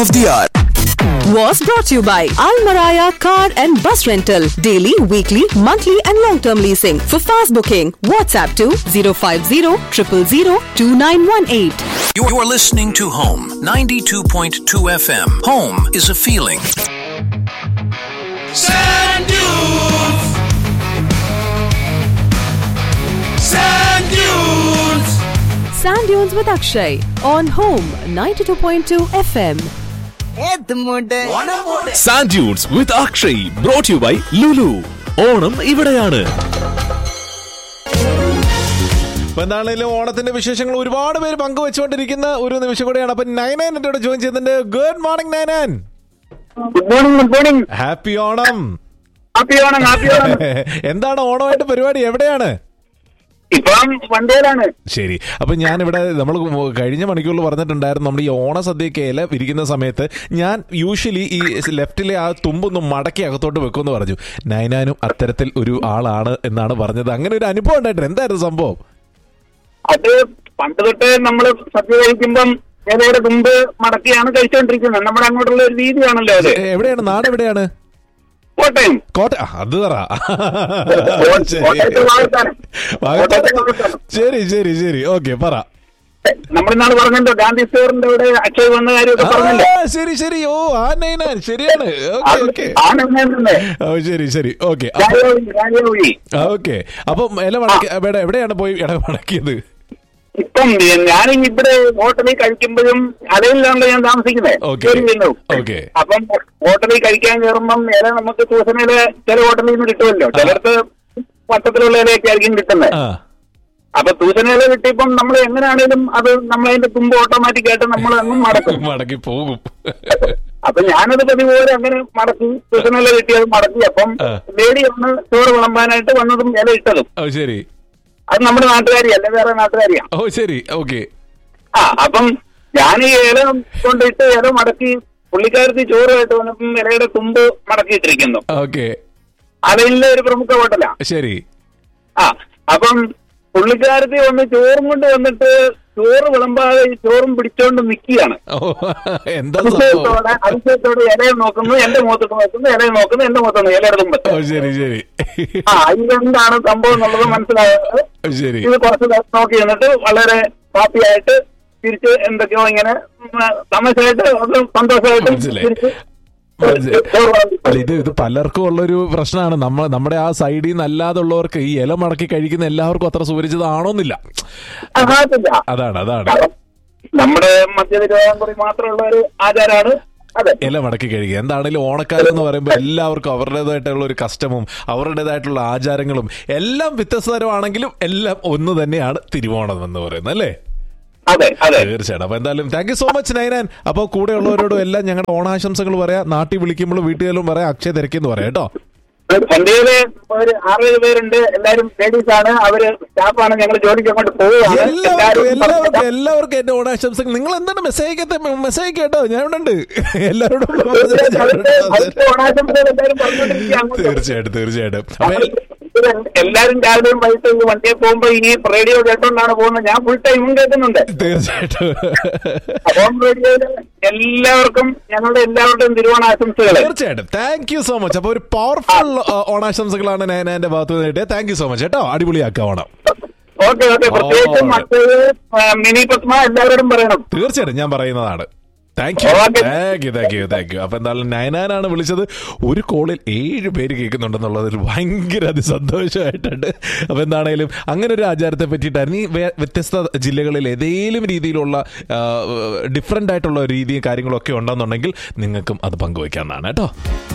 of the hour. was brought to you by Al Maraya Car and Bus Rental. Daily, weekly, monthly, and long term leasing. For fast booking, WhatsApp to 050 000 2918. You're listening to Home 92.2 FM. Home is a feeling. Sand dunes. Sand dunes. Sand Dunes with Akshay on Home 92.2 FM. Sand dunes with Akshay brought you by Lulu Onam ഇവിടെയാണ് ഇപ്പൊ എന്താണെങ്കിലും ഓണത്തിന്റെ വിശേഷങ്ങൾ ഒരുപാട് പേര് പങ്കുവെച്ചുകൊണ്ടിരിക്കുന്ന ഒരു നിമിഷം കൂടെയാണ് അപ്പൊ നയനാൻ എന്നോട് ജോയിൻ ചെയ്യുന്നുണ്ട് good morning Nainan good morning good morning happy Onam happy Onam happy Onam എന്താണ് ഓണമായിട്ട് പരിപാടി എവിടെയാണ് ഇപ്പം വണ്ടിയിലാണ് ശരി അപ്പൊ ഞാൻ ഇവിടെ നമ്മൾ കഴിഞ്ഞ മണിക്കൂറിൽ പറഞ്ഞിട്ടുണ്ടായിരുന്നു നമ്മൾ ഈ ഓണസദ്യക്ക് ഇല വിരിക്കുന്ന സമയത്ത് ഞാൻ യൂഷ്വലി ഈ ലെഫ്റ്റിലെ ആ തുമ്പൊന്നും മടക്കി അകത്തോട്ട് വെക്കുമെന്ന് പറഞ്ഞു നൈനാനും അത്തരത്തിൽ ഒരു ആളാണ് എന്നാണ് പറഞ്ഞത് അങ്ങനെ ഒരു അനുഭവം ഉണ്ടായിട്ടുണ്ട് എന്തായിരുന്നു സംഭവം അത് പണ്ട് തൊട്ട് നമ്മൾ സദ്യ കഴിക്കുമ്പം ഇലയുടെ തുമ്പ് മടക്കിയാണ് കഴിച്ചുകൊണ്ടിരിക്കുന്നത് നമ്മുടെ അങ്ങോട്ടുള്ള ഒരു രീതിയാണല്ലോ അത് എ- എവിടെയാണ് നാട് എവിടെയാണ് കോട്ടയം കോട്ട ആ, അത് പറ ശരി. കോട്ടയത്തെ ഭാഗത്താണ്. ഭാഗത്ത് കോട്ടയത്തെ ഭാഗത്താണ്. ശരി ശരി ശരി ഓക്കെ പറ നമ്മളിന്നാൾ പറഞ്ഞല്ലോ ഗാന്ധി സ്റ്റോറിന്റെ അവിടെ അക്ഷയ് വന്ന കാര്യമൊക്കെ പറഞ്ഞല്ലോ ആ, ശരി ശരി ഓ ആ നൈനാൻ ശരിയാണ് ഓക്കെ ഓക്കെ ആണ് തന്നെ ഓ ശരി ശരി ഓക്കെ രാജാവഴി രാജാവഴി ഓക്കെ അപ്പം ഇല മടക്കി എവിടെ എവിടെയാണ് പോയി ഇട മടക്കിയത് ഇപ്പം ഞാനും ഇവിടെ ഹോട്ടലിൽ കഴിക്കുമ്പോഴും അലയിലാണല്ലോ ഞാൻ താമസിക്കുന്നത് Okay. ജോലി ചെയ്യുന്നത്. Okay. അപ്പം ഹോട്ടലിൽ കഴിക്കാൻ കയറുമ്പം ഇല നമുക്ക് ട്യൂഷനില് ചില ഹോട്ടലിൽ നിന്ന് കിട്ടുമല്ലോ ചിലടത്ത് വട്ടത്തിലുള്ള ഇലയൊക്കെ ആയിരിക്കും കിട്ടുന്നത് ആ അപ്പൊ ട്യൂഷനില കിട്ടിയപ്പം നമ്മൾ എങ്ങനെയാണേലും അത് നമ്മളതിന്റെ തുമ്പ് ഓട്ടോമാറ്റിക് ആയിട്ട് നമ്മൾ അങ്ങും മടക്കും മടക്കി പോകും അപ്പൊ ഞാനത് പതിപോലെ അങ്ങനെ മടക്കി ട്യൂഷനില കിട്ടിയത് മടക്കി അപ്പം ആ. ലേഡി ഒന്ന് ചോറ് വിളമ്പാനായിട്ട് വന്നതും ഇല ഇട്ടതും ഓ ശരി അത് നമ്മുടെ നാട്ടുകാരി അല്ല വേറെ നാട്ടുകാരിയാണ് ഓ ശരി ഓക്കെ ആ അപ്പം ഞാൻ ഈ ഇല കൊണ്ടിട്ട് ഇല മടക്കി പുള്ളിക്കാരത്തി ചോറുമായിട്ട് വന്നപ്പം ഇലയുടെ തുമ്പ് മടക്കിയിട്ടിരിക്കുന്നു ഓക്കെ അലയിലെ ഒരു പ്രമുഖ ഹോട്ടലാ ശരി ആ അപ്പം പുള്ളിക്കാരത്തി വന്ന് ചോറും കൊണ്ട് വന്നിട്ട് ചോറ് വിളമ്പാതെ ഈ ചോറും പിടിച്ചോണ്ട് നിൽക്കുകയാണ് ഓ എന്താ സംഭവം അതിശയത്തോടെ അതിശയത്തോടെ ഇലയെ നോക്കുന്നു എന്റെ മുഖത്തോട്ട് നോക്കുന്നു ഇലയെ നോക്കുന്നു എന്റെ മുഖത്തോട്ട് ഇലയുടെ തുമ്പത്ത് ഓ ശരി ശരി ആ ഇതെന്താണ് സംഭവം എന്നുള്ളത് മനസ്സിലായത് ഓ, ശരി ഇത് കുറച്ച് നേരം നോക്കി നിന്നിട്ട് വളരെ ഹാപ്പിയായിട്ട് തിരിച്ച് എന്തൊക്കെയോ ഇങ്ങനെ ഉം, തമാശയായിട്ട് അത് സന്തോഷമായിട്ടും മനസ്സിലായി. തിരിച്ച് മനസ്സിലായി. ചോറ് വിളമ്പി. അല്ല ഇത് ഇത് പലർക്കും ഉള്ളൊരു പ്രശ്നമാണ് നമ്മൾ നമ്മുടെ ആ സൈഡിൽ നിന്ന് അല്ലാതുള്ളവർക്ക് ഈ ഇല മടക്കി കഴിക്കുന്ന എല്ലാവർക്കും അത്ര സുപരിചിതമാണോന്നില്ല ആഹാരത്തില്ല അതാണ് അതാണ് കാരണം നമ്മുടെ മധ്യ തിരുവിതാംകൂറിൽ മാത്രമുള്ള ഒരു ആചാരമാണ് അതെ ഇല മടക്കി കഴിക്കുക എന്താണെങ്കിലും ഓണക്കാലം എന്ന് പറയുമ്പോൾ എല്ലാവർക്കും അവരുടേതായിട്ടുള്ള ഒരു കസ്റ്റമും അവരുടേതായിട്ടുള്ള ആചാരങ്ങളും എല്ലാം വ്യത്യസ്തതരമാണെങ്കിലും എല്ലാം ഒന്ന് തന്നെയാണ് തിരുവോണം എന്ന് പറയുന്നത് അല്ലേ അതെ അതെ തീർച്ചയായിട്ടും അപ്പൊ എന്തായാലും thank you so much Nainan അപ്പോൾ കൂടെ ഉള്ളവരോടും എല്ലാം ഞങ്ങളുടെ ഓണാശംസകൾ പറയാം നാട്ടിൽ വിളിക്കുമ്പോൾ വീട്ടുകാരും പറയാം അക്ഷയ തിരക്കെന്ന് പറയാം കേട്ടോ സന്ധ്യയില് ഒരു ആറേഴ് പേരുണ്ട് എല്ലാരും ലേഡീസ് ആണ് അവര് സ്റ്റാഫാണ് ഞങ്ങൾ ജോലിക്ക് അങ്ങോട്ട് പോവുകയാണ് എല്ലാവർക്കും എല്ലാവർക്കും എല്ലാവരും എല്ലാവർക്കും എന്റെ ഓണാശംസകൾ നിങ്ങൾ എന്താണ് മെസ്സേജ് മെസ്സേജ് കേട്ടോ ഞാൻ ഇവിടെ ഉണ്ട് എല്ലാവരോടും അടുത്ത ഓണാശംസകൾ എല്ലാവരും പറഞ്ഞുകൊണ്ടിരിക്കുകയാണ് അങ്ങോട്ട്. തീർച്ചയായിട്ടും തീർച്ചയായിട്ടും അപ്പൊ എൽ- ഇത് എല്ലാരും രാവിലെയും വൈകിട്ട് ഈ വണ്ടിയിൽ പോകുമ്പോ ഈ റേഡിയോ കേട്ടോണ്ടാണ് പോകുന്നത് ഞാൻ ഫുൾ ടൈമും കേൾക്കുന്നുണ്ട് തീർച്ചയായിട്ടും അപ്പം റേഡിയോയില് എല്ലാവർക്കും ഞങ്ങളുടെ എല്ലാവരുടെയും തിരുവോണാശംസകൾ തീർച്ചയായിട്ടും താങ്ക് യു സോ മച്ച് അപ്പൊ ഒരു പവർഫുൾ ഓണാശംസകളാണ് ഞാൻ എന്റെ ഭാഗത്ത് നിന്ന് കിട്ടിയത് താങ്ക് യു സോ മച്ച് കേട്ടോ അടിപൊളിയാക്കാം ഓണം ഓക്കെ ഓക്കെ പ്രത്യേകിച്ചും ഓ. മറ്റേത് മിനി പത്മ എല്ലാവരോടും പറയണം തീർച്ചയായിട്ടും ഞാൻ പറയുന്നതാണ് thank you Okay. Thank you thank you thank you അപ്പൊ എന്തായാലും നയനാനാണ് വിളിച്ചത് ഒരു കോളിൽ ഏഴ് പേര് കേൾക്കുന്നുണ്ടെന്നുള്ളതിൽ ഭയങ്കര അതിസന്തോഷമായിട്ടുണ്ട് അപ്പൊ എന്താണേലും അങ്ങനെ ഒരു ആചാരത്തെ പറ്റിയിട്ടായിരുന്നു ഈ വേ- വ്യത്യസ്ത ജില്ലകളിൽ ഏതെങ്കിലും രീതിയിലുള്ള ഡിഫറെന്റ് ആയിട്ടുള്ള രീതിയും കാര്യങ്ങളൊക്കെ ഉണ്ടെന്നുണ്ടെങ്കിൽ നിങ്ങൾക്കും അത് പങ്കുവയ്ക്കാവുന്നതാണ് കേട്ടോ